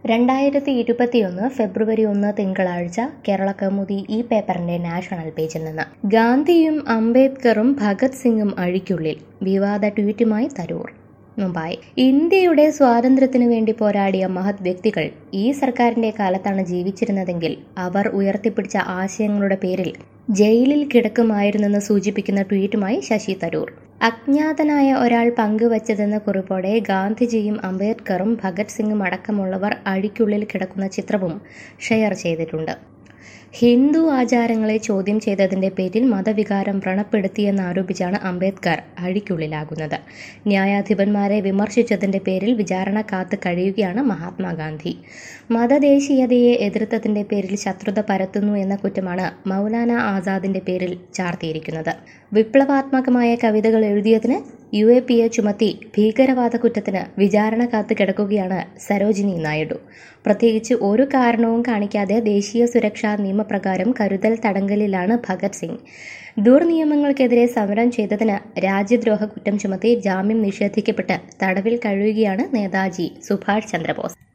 രണ്ടായിരത്തി ഇരുപത്തിയൊന്ന് ഫെബ്രുവരി ഒന്ന് തിങ്കളാഴ്ച കേരള കൗമുദി ഈ പേപ്പറിന്റെ നാഷണൽ പേജിൽ നിന്ന് ഗാന്ധിയും അംബേദ്കറും ഭഗത് സിംഗും അഴിക്കുള്ളിൽ വിവാദ ട്വീറ്റുമായി തരൂർ മുംബൈ ഇന്ത്യയുടെ സ്വാതന്ത്ര്യത്തിനു വേണ്ടി പോരാടിയ മഹത് വ്യക്തികൾ ഈ സർക്കാരിന്റെ കാലത്താണ് ജീവിച്ചിരുന്നതെങ്കിൽ അവർ ഉയർത്തിപ്പിടിച്ച ആശയങ്ങളുടെ പേരിൽ ജയിലിൽ കിടക്കുമായിരുന്നെന്ന് സൂചിപ്പിക്കുന്ന ട്വീറ്റുമായി ശശി തരൂർ അജ്ഞാതനായ ഒരാൾ പങ്കുവച്ചതെന്ന കുറിപ്പോടെ ഗാന്ധിജിയും അംബേദ്കറും ഭഗത് സിംഗും അടക്കമുള്ളവർ അഴിക്കുള്ളിൽ കിടക്കുന്ന ചിത്രവും ഷെയർ ചെയ്തിട്ടുണ്ട് ഹിന്ദു ആചാരങ്ങളെ ചോദ്യം ചെയ്തതിന്റെ പേരിൽ മതവികാരം വ്രണപ്പെടുത്തിയെന്നാരോപിച്ചാണ് അംബേദ്കർ അഴിക്കുള്ളിലാകുന്നത് ന്യായാധിപന്മാരെ വിമർശിച്ചതിന്റെ പേരിൽ വിചാരണ കാത്ത് കഴിയുകയാണ് മഹാത്മാഗാന്ധി മതദേശീയതയെ എതിർത്തതിന്റെ പേരിൽ ശത്രുത പരത്തുന്നു എന്ന കുറ്റമാണ് മൗലാന ആസാദിന്റെ പേരിൽ ചാർത്തിയിരിക്കുന്നത് വിപ്ലവാത്മകമായ കവിതകൾ എഴുതിയതിന് യു എ പി എ ചുമത്തി ഭീകരവാദ കുറ്റത്തിന് വിചാരണ കാത്ത് കിടക്കുകയാണ് സരോജിനി നായിഡു പ്രത്യേകിച്ച് ഒരു കാരണവും കാണിക്കാതെ ദേശീയ സുരക്ഷാ നിയമപ്രകാരം കരുതൽ തടങ്കലിലാണ് ഭഗത് സിംഗ് ദുർനിയമങ്ങൾക്കെതിരെ സമരം ചെയ്തതിന് രാജ്യദ്രോഹ കുറ്റം ചുമത്തി ജാമ്യം നിഷേധിക്കപ്പെട്ട് തടവിൽ കഴിയുകയാണ് നേതാജി സുഭാഷ് ചന്ദ്രബോസ്